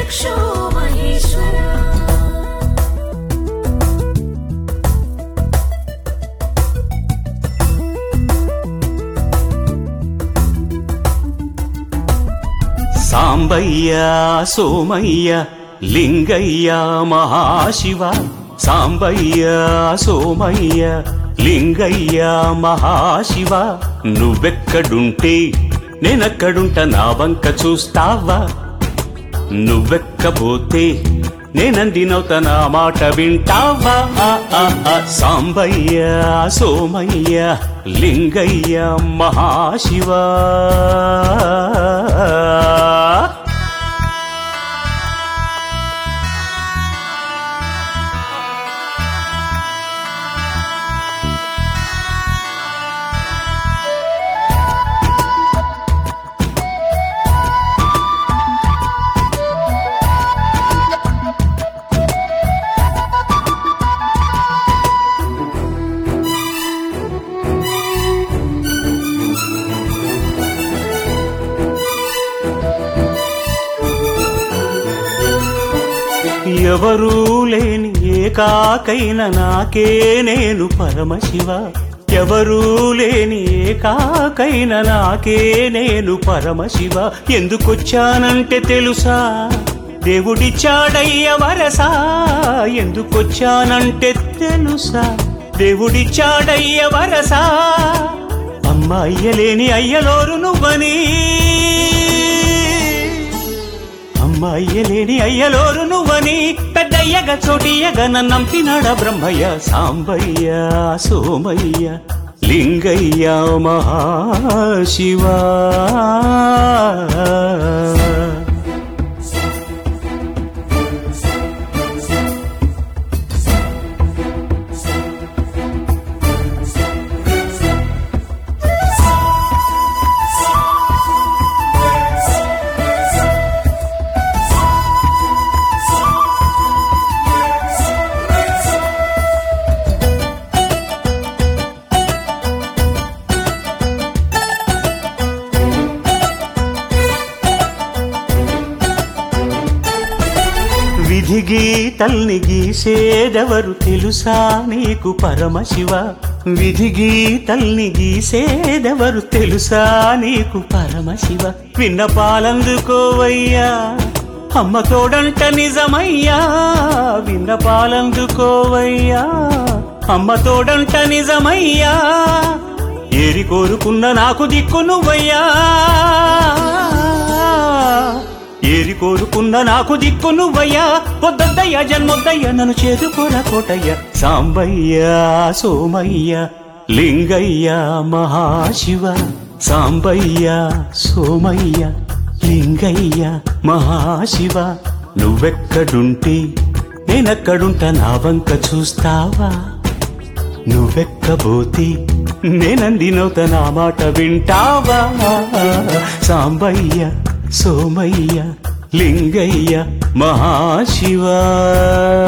రక్షో మహేశ్వర సాంబయ్య సోమయ్య లింగయ్య మహాశివ సాంబయ్య సోమయ్య లింగయ్య మహాశివ నువ్వెక్కడుంటే నేనక్కడుంట నా వంక చూస్తావా నువ్వెక్కబోతే నేనందినవుత నా మాట వింటావా ఆ, ఆ, ఆ. సాంబయ్య సోమయ్య లింగయ్య మహాశివ ఎవరూ లేని ఏకాకైన నాకే నేను పరమశివ ఎవరూ లేని ఏకాకైన నాకే నేను పరమశివ ఎందుకొచ్చానంటే తెలుసా దేవుడిచ్చాడయ్య వరసా ఎందుకొచ్చానంటే తెలుసా దేవుడిచ్చాడయ్య వరసా అమ్మ అయ్యలేని అయ్యలోరు నువ్వని అమ్మాయ్యలేని అయ్యలోరు నువ్వని పెద్దయ్యగ చోటియగ నన్నంపినాడ బ్రహ్మయ్య సాంబయ్య సోమయ్య లింగయ్య మహాశివా విధి గీతల్ని గీసేదెవరు తెలుసా నీకు పరమశివ విధి గీతల్ని గీసేదెవరు తెలుసా నీకు పరమశివ విన్న పాలందుకోవయ్యా అమ్మ తోడంట నిజమయ్యా విన్న పాలందుకోవయ్యా అమ్మ తోడంట నిజమయ్యా ఏరి కోరుకున్న నాకు దిక్కు నువ్వయ్యా ఏరి కోరుకున్న నాకు దిక్కు నువ్వయ్యా పొద్దయ్య జన్మొద్దయ్య నన్ను చేరుకోర కోటయ్య సాంబయ్య సోమయ్య లింగయ్య మహాశివ సాంబయ్య సోమయ్య లింగయ్య మహాశివ నువ్వెక్కడుంటే నేనక్కడుంట నా వంక చూస్తావా నువ్వెక్కబోతే నేనందినవుత నా మాట వింటావా సాంబయ్య సోమయ్య లింగయ్య మహాశివా